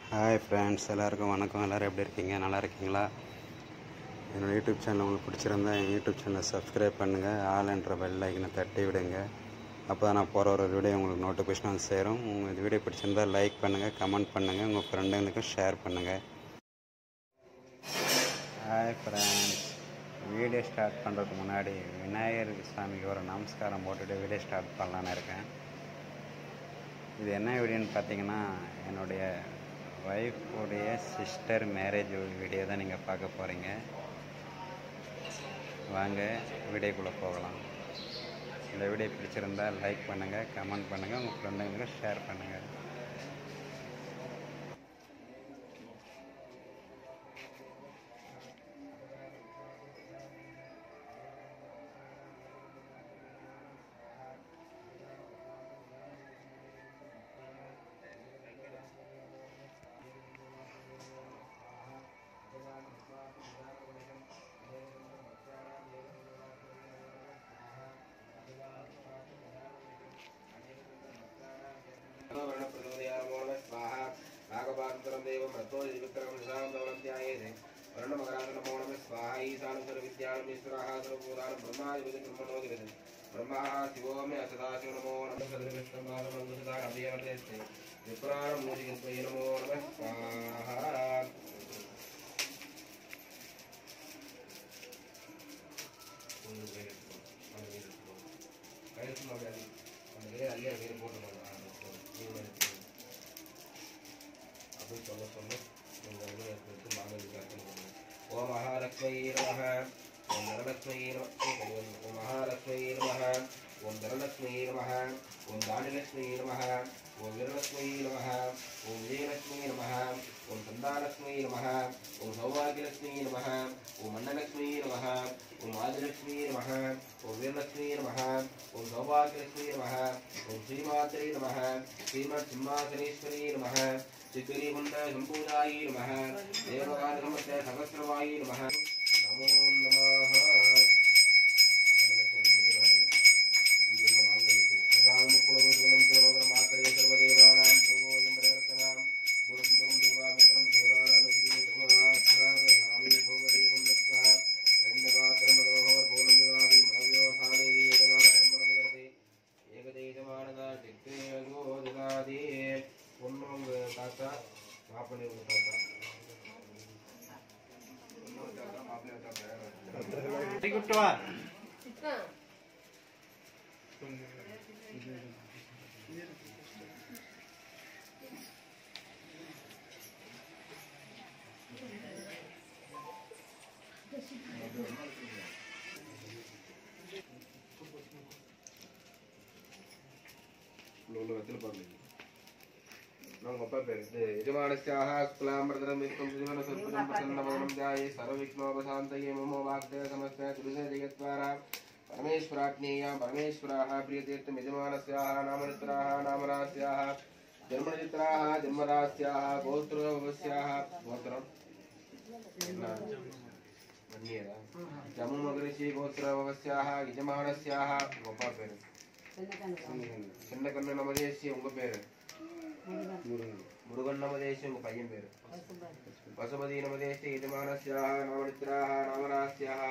Hi friends எல்லாருக்கும் வணக்கம் எல்லோரும் எப்படி இருக்கீங்க நல்லா இருக்கீங்களா என்னோடய யூடியூப் சேனல் உங்களுக்கு பிடிச்சிருந்தா என் யூடியூப் சேனலை சப்ஸ்கிரைப் பண்ணுங்கள் ஆல் என்ற பெல் ஐக்கனை தட்டி விடுங்க அப்போ தான் நான் போகிற ஒரு வீடியோ உங்களுக்கு நோட்டிஃபிகேஷன் வந்து சேரும் உங்கள் இந்த வீடியோ பிடிச்சிருந்தா லைக் பண்ணுங்கள் கமெண்ட் பண்ணுங்கள் உங்கள் ஃப்ரெண்டுங்களுக்கும் ஷேர் பண்ணுங்கள் ஹாய் ஃப்ரெண்ட்ஸ் வீடியோ ஸ்டார்ட் பண்ணுறதுக்கு முன்னாடி விநாயகர் சாமிக்கு ஒரு நமஸ்காரம் போட்டுட்டு வீடியோ ஸ்டார்ட் பண்ணலான்னு இருக்கேன் இது என்ன வீடியோன்னு பார்த்தீங்கன்னா என்னுடைய ஒய்ஃபுடைய சிஸ்டர் மேரேஜ் வீடியோ தான் நீங்கள் பார்க்க போகிறீங்க வாங்க வீடியோக்குள்ளே போகலாம் இந்த வீடியோ பிடிச்சிருந்தா லைக் பண்ணுங்கள் கமெண்ட் பண்ணுங்கள் உங்கள் ஃப்ரெண்டுங்களுக்கு ஷேர் பண்ணுங்கள் स्वाहा नागपान्तरं देवं रत्नोदिविक्रमं निशान्तवनं ध्यायेते वर्णमकरान्तनमो नमः स्वाहा ईशानं सर्वविद्यानमीश्वरः सर्वभूतानं ब्रह्मादिपति ब्रह्मणोदिपति ब्रह्मः शिवो मे सदाशिव नमो नमः सदृष्टमानमङ्गलदारभ्यवर्तेस्ते विप्राणमूर्तिकृत्वये नमो नमः स्वाहा கையில் அந்த வேறு அல்லையா வேறு போட்டு அப்படின்னு சொல்ல சொல்ல உங்கள் உள்ள எடுத்து மாங்கல்ய கர்த்தம் பண்ணுங்க ஓம் மகாலட்சுமி நமக ஓம் தனலட்சுமி நம ஓம் மகாலட்சுமி நமக ஓம் தனலட்சுமி நமக ஓம் தானிலட்சுமி நமக ஓம் வீரலட்சுமி நமக ஓம் விஜயலட்சுமி நமக ஓம் சந்தாலட்சுமி நமக ஓம் சௌபாகியலட்சுமி நமக ஓம் அன்னலட்சுமி நமக ஓம் ஆதிலட்சுமி நமக ஓம் வீரலட்சுமி நமக ஓம் சௌபாகியலட்சுமி நமக ஓம் ஸ்ரீமாத்திரை நமக ஸ்ரீமத் சிம்மாசனேஸ்வரி நமக சித்திரிகுண்ட சம்பூதாயி நமக தேவகாரமத்த சகசிரவாயி நமக நமோ நமः தாத்தா மாப்பிள்ளை தாத்தா உள்ள வெத்தலை பாருங்க நம்ம அப்பா பேரு இது யஜமானஸ்யாः ஸ்குலாம்பிரதரம் விஷ்ணும் சுஜீவன சுற்புஜம் பிரசன்னவனம் ध्याये सर्वविघ्नोपशान्तये ममो वाग्दय समस्या तुलसे जगत्वारा परमेश्वराज्ञेया परमेश्वराः प्रियतीर्थं यजमानस्याः नामनित्राः नामरास्याः जन्मनित्राः जन्मरास्याः गोत्रोपस्याः गोत्रम् மன்னியதா ஜம்மு மகரிஷி கோத்திரவசியாக யஜமானஸ்யாக உங்க அப்பா பேரு சின்ன கண்ணு நமதேசி உங்க பேரு முருகன் நமதேசி உங்க பையன் பேரு பசுபதி நமதேசி யஜமானஸ்யாக நவனித்ராக நவராஸ்யாக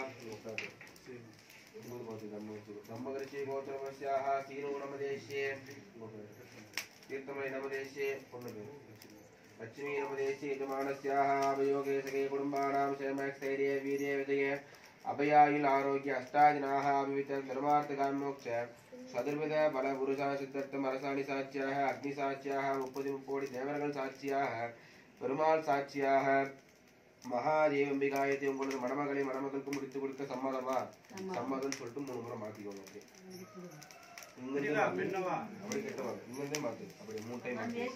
பிரம்மகரிஷி கோத்திரவசியாக சீனு நமதேசி உங்க பேரு தீர்த்தமலை நமதேசி பொண்ணு பேரு लक्ष्मी नमदेशे यजमानस्याः अवयोगे सखे कुटुम्बानां क्षेमस्थैर्ये वीर्ये विजये अभयायुल आरोग्य अष्टादिनाः विविध धर्मार्थकामोक्ष சதுர்வித பல புருஷா சித்தர்த்தம் அரசாணி சாட்சியாக அக்னி சாட்சியாக முப்பது முப்போடி தேவர்கள் சாட்சியாக பெருமாள் சாட்சியாக மகாதேவம்பிகாயத்தை உங்களது மணமகளை மணமகளுக்கு முடித்து கொடுக்க சம்மதமா சம்மதம் சொல்லிட்டு மூணு முறை மாத்திக்கோங்க அப்படி இங்கிருந்தே மாத்து. அப்படி கிட்ட வாங்க இங்கிருந்தே மாத்து அப்படி மூணு டைம் மாத்து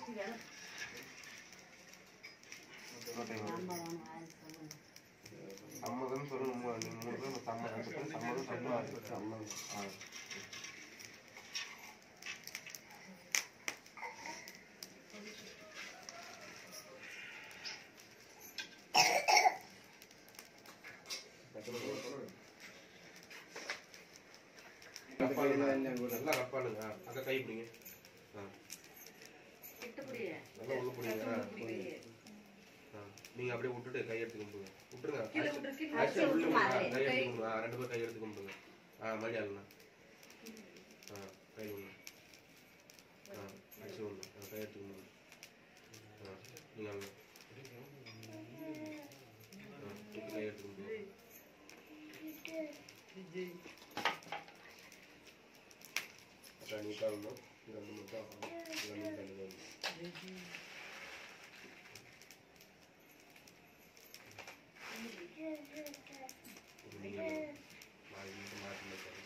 சம்மதம் சொல்லணும் மூ- நீங்க மூணு பேரும் சம்மதம் சொல்லி சம்மதம் சொல்லுவாரு சம்மதம் ஆ. கப்பாளுங்க நல்லா கப்பாளுங்க அங்க கை பிடிங்க ஆ. நல்லா உள்ள பிடிங்க ஆ. நீங்க அப்படியே விட்டுட்டு கை எடுத்து கும்பிடுங்க விட்டுருங்க கீழே அரிசி- விட்டுரு, கீழே அரிசி விட்டுரு. விட்டுருங்க. கை- கை எடுத்து கை- கும்பிடுங்க ஆ, ரெண்டு பேரும் கை எடுத்து கும்பிடுங்க ஆ மறுபடியும் அண்ணா ஆ கை ஒன்று ஆ அரிசி ஒன்று ஆ கை எடுத்து கும்பிடுங்க ஆ நீங்கள் அண்ணா ஆ இப்போ கை எடுத்து கும்பிடுங்க அப்புறம் நீட்டாக ஒன்று இது ரெண்டு மட்டும் இது ரெண்டு தள்ளி வரணும் நீங்கள் மாறி மாற்றி மாற்றி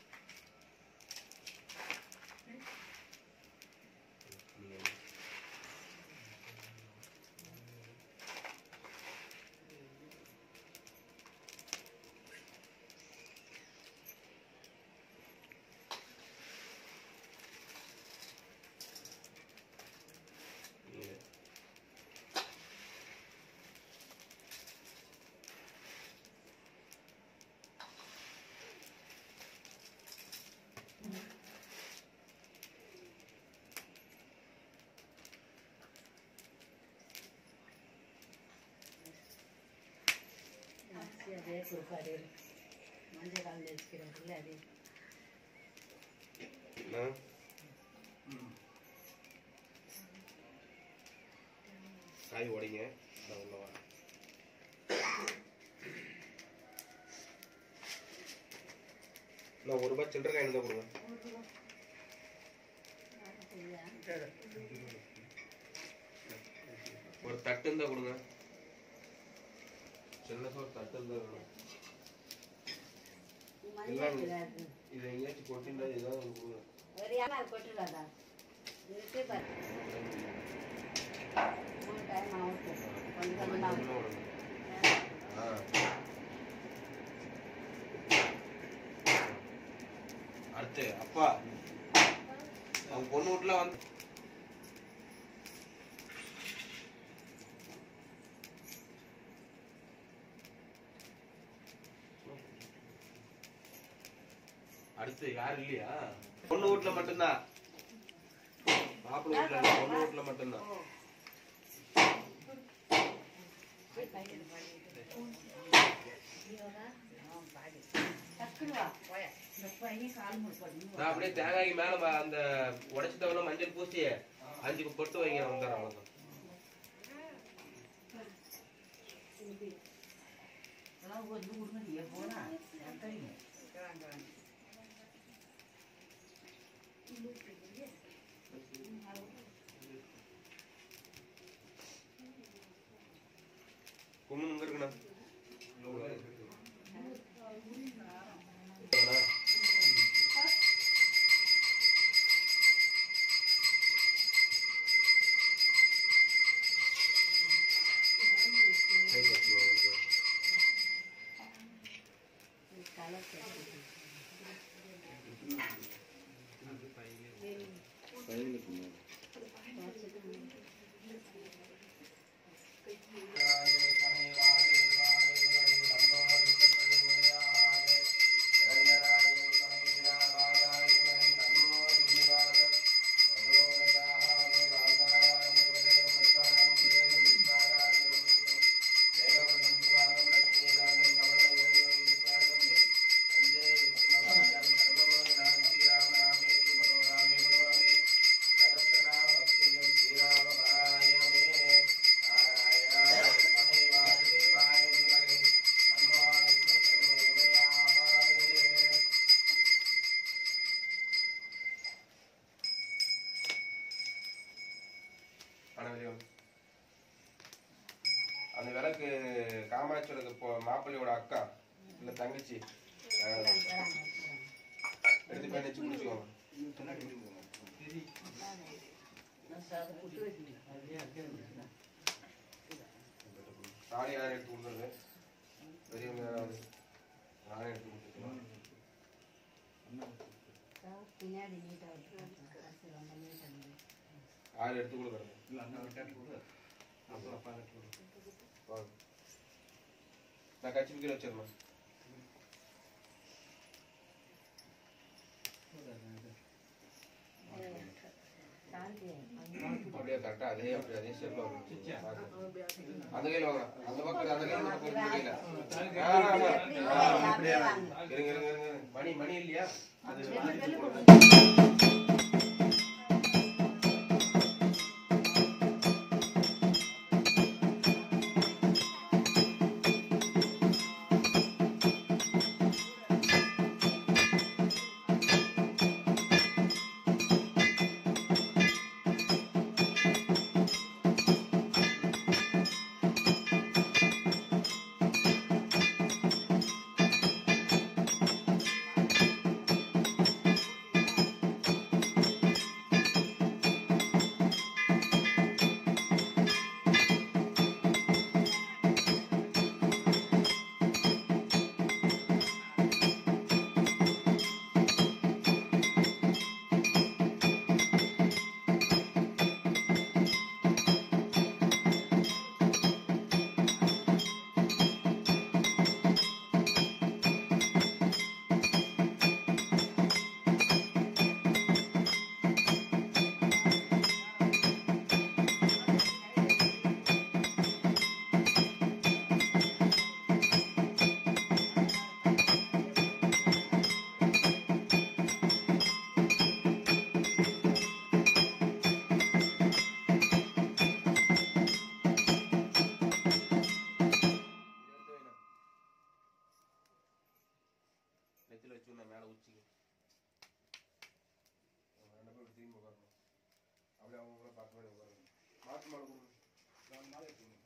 நீங்கள் நீங்கள் அதே கொடுக்காது மஞ்சள் காலில் வச்சுக்கிறாங்கல்ல அதே ஆ காய் உடைங்க நான் உள்ள வரேன் நான் ஒரு ரூபாய் சில்லறை காய் இருந்தால் கொடுங்க ஒரு தட்டு இருந்தால் கொடுங்க சின்ன சோறு தட்டு இருந்தால் வேணும் எல்லாம் இதை எங்கேயாச்சும் கொட்டிண்டா ஏதாவது ஒண்ணு கொடுங்க ஒரு யானை கொட்டுறாதா இதுக்கு பாரு மூணு டைம் ஆகும் கொஞ்சம் கொஞ்சமாக கொஞ்சமா விடுங்க. ஆ. அடுத்து அப்பா அவங்க பொண்ணு வீட்டுல வந்து அடுத்து யாரும் இல்லையா பொண்ணு வீட்டுல மட்டும்தான் மாப்பிள்ளை வீட்டுல இல்ல பொண்ணு வீட்டுல மட்டும்தான் டக்குனு வா போய இந்த பையன் கால் முடி நான் அப்படியே தேங்காய்க்கு மேல ம- அந்த உடைச்சு தவிர மஞ்சள் பூசி அஞ்சு பொட்டு வைங்க வந்துடுறேன் அவ்வளவுதான் கும்மு இங்க இருக்குண்ணா வேணா? கை கட்டுவா அவனுக்கு. அனைவரையும் அந்த விளக்கு காமாட்சியோட பொ- மாப்பிள்ளையோட அக்கா இல்ல தங்கச்சி அஹ், எடுத்து போய் வச்சு குடிச்சுக்கோங்க தாலி யார் எடுத்து கொடுக்குறது பெரியவங்க யாராவது நானே எடுத்து கொடுத்துருக்கேன் பின்னாடி நீட்டாக ரொம்ப நீட்டாக யார் எடுத்து கொடுக்குறது வாங்க. நான் கட்சி கீழே வச்சிருந்தேன் சாந்தி அப்படியே கரெக்டா அதே அப்படியே அதே ஷேப்ல வரும் அந்த கையில வாங்க அந்த பக்கம் அந்த கையில இந்த பக்கம் இந்த கையில ஆ, ஆமா. ஆ, அப்படியே வாங்க. இருங்க இருங்க இருங்க மணி மணி இல்லையா நெத்தில வச்சு நான் மேல உச்சிக்கு ரெண்டு பேரும் திரும்பி உட்காரணும் அப்படியே அவங்க கூட பார்த்து மாதிரி உட்காரணும் மாத்து மாலை கொடுங்க நான் மாலை எடுத்துக்கணும்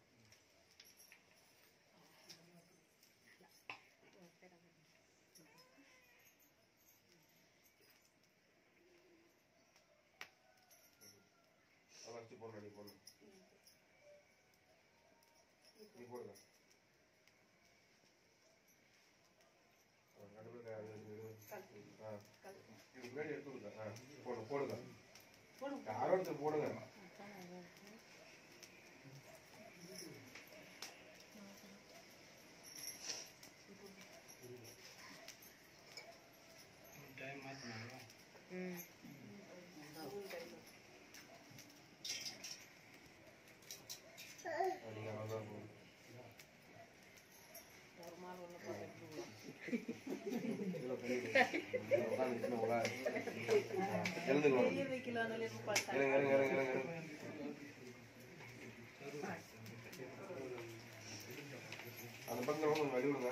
அதை வச்சு போடணும் நீ போடணும் நீ போடுங்க நடுவில் ஆ இது முன்னாடி எடுத்து விடுங்க ஆ போடுங்க போடுங்க யாரோ ஒருத்தர் போடுங்க நீங்க அவ்வளோதான் போடுங்க அந்த பக்கம் கொஞ்சம் வழி விடுங்க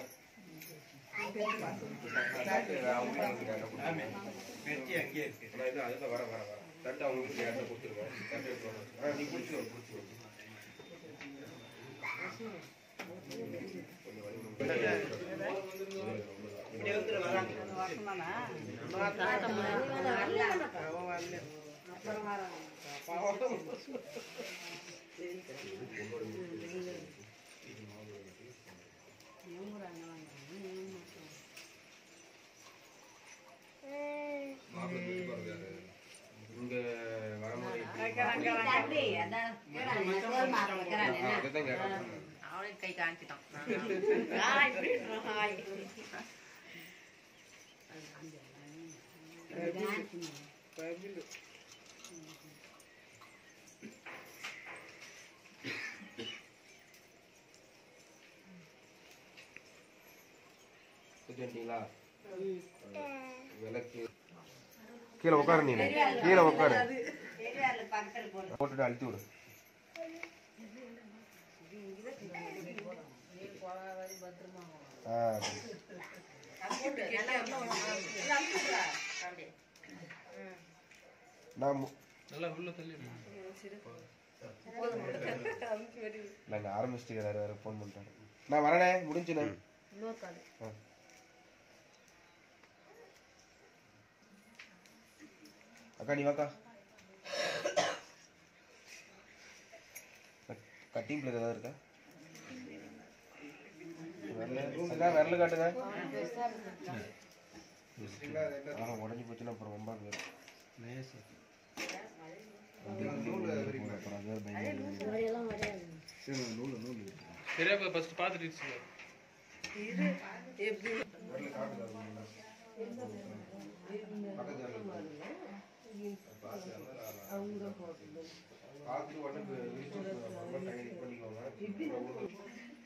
இது அதுதான் வர வர வர தட்டு அவங்களுக்கு யார்கிட்ட கொடுத்துருங்க தட்டு எடுத்து வாங்க. ஆ நீ பிடிச்சிக்கோ பிடிச்சிக்கோ கொஞ்சம் வழி விடுங்க இங்க வரமுறை அதுதான் கேட்கறேன் அவனுக்கு கை காமிச்சிட்டான் புரிஞ்சுட்டீங்களா விளக்கு கீழே உட்காரு நீ கீழே உட்காரு போட்டுட்டு அழுத்தி விடு ஆ நான் மு- நாங்க ஆரம்பிச்சுட்டு வேற வேற ஃபோன் பண்ணிட்டாரு நான் வரேனே முடிஞ்சுண்ணே ஆ. அக்கா நீ வாக்கா கட்டிங் பிளேட் ஏதாவது இருக்கா விரல அக்கா விரல காட்டுங்க ஆ உடஞ்சி போச்சுன்னா அப்புறம் ரொம்ப போயிடும் அப்புறம் அது வேற பயங்கர சரியா ஃபர்ஸ்ட் பார்த்துட்டு சொல்லு. பார்த்து உடனே விரிச்சு ரொம்ப டைம் பண்ணிக்கோங்க அப்புறம் உங்களுக்கு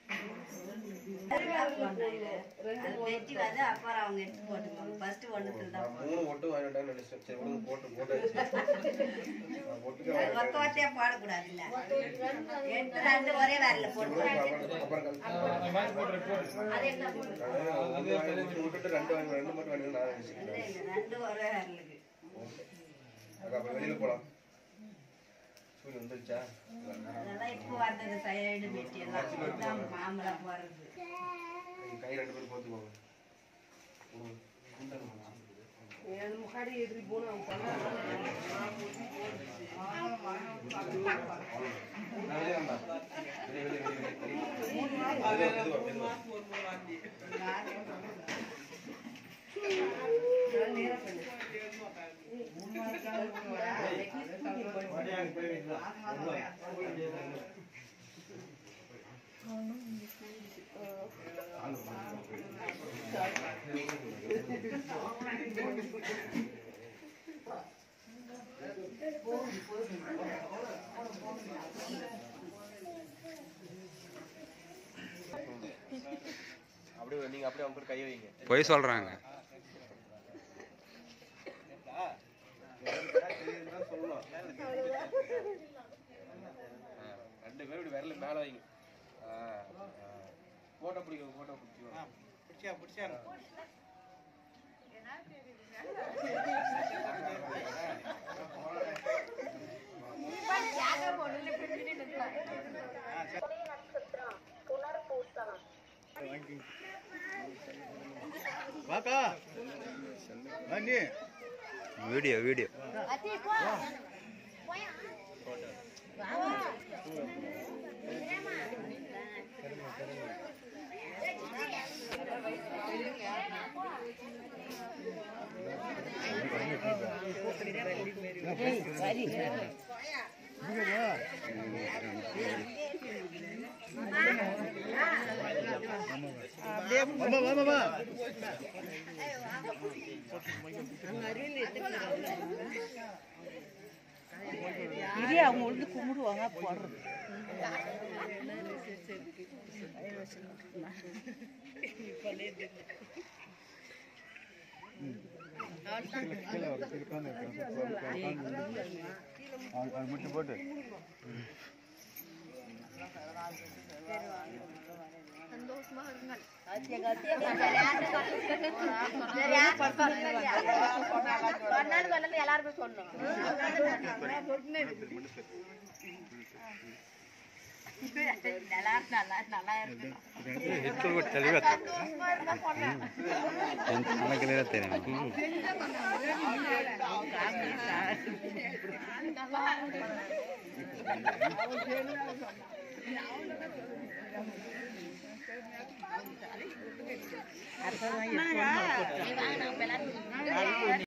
அது வெட்டி வந்து அப்புறம் அவங்க எடுத்து போட்டுக்குவாங்க ஃபர்ஸ்ட் ஒண்ணுத்துல தான் நான் மூணு ஒட்டு வாங்கிட்டேன்னு நினைச்சேன் சரி விடுங்க போட்டு போட்டாச்சு நான் ஒட்டுக்க அது ஒத்த வாங்கிட்டேன் ஒத்தையா போடக்கூடாது இல்ல எடுத்து ரெண்டு ஒரே வேலையில போட்டுருவாங்க அப்புறம் கழிச்சு அது என்ன போடுறது நான் ஒண்ணு வாங்கி விட்டு விட்டுட்டு ரெண்டு வாங்கி ரெண்டு மட்டும் வாங்கி நான் நினைச்சிட்டேன் இல்ல, இல்ல, ரெண்டு ஒரே வேலைக்கு அக்கா அப்ப வெளியில போலாம் சூரியன் வந்துருச்சா அதெல்லாம் இப்போ வந்தது சைடு வெட்டி எல்லாம் இதான் மாமலா போறது கை- கை ரெண்டு பேரும் போத்துக்கோங்க ம். குண்டன் நான் வெளியே வந்தா. வெளியே, வெளியே, வெளியே, வெளியே. மெதுவா, மெதுவா, மெதுவா. அப்படியே நீங்க அப்படியே அவங்க கூட கை வைங்க பொய் சொல்கிறாங்க சொல்லணும் ரெண்டு பேரும் இப்படி விரல மேல வைங்க போட்டோ பிடிக்கும் போட்டோ பிடிச்சிக்கோ வீடியோ வீடியோ இதே அவங்க வந்து கும்பிடுவாங்க போடுறது எல்லாருமே சொன்னோம் நல்லா நல்லா நல்லா இருக்கு நல்லா கிளியராக தெரியும் அடுத்ததான்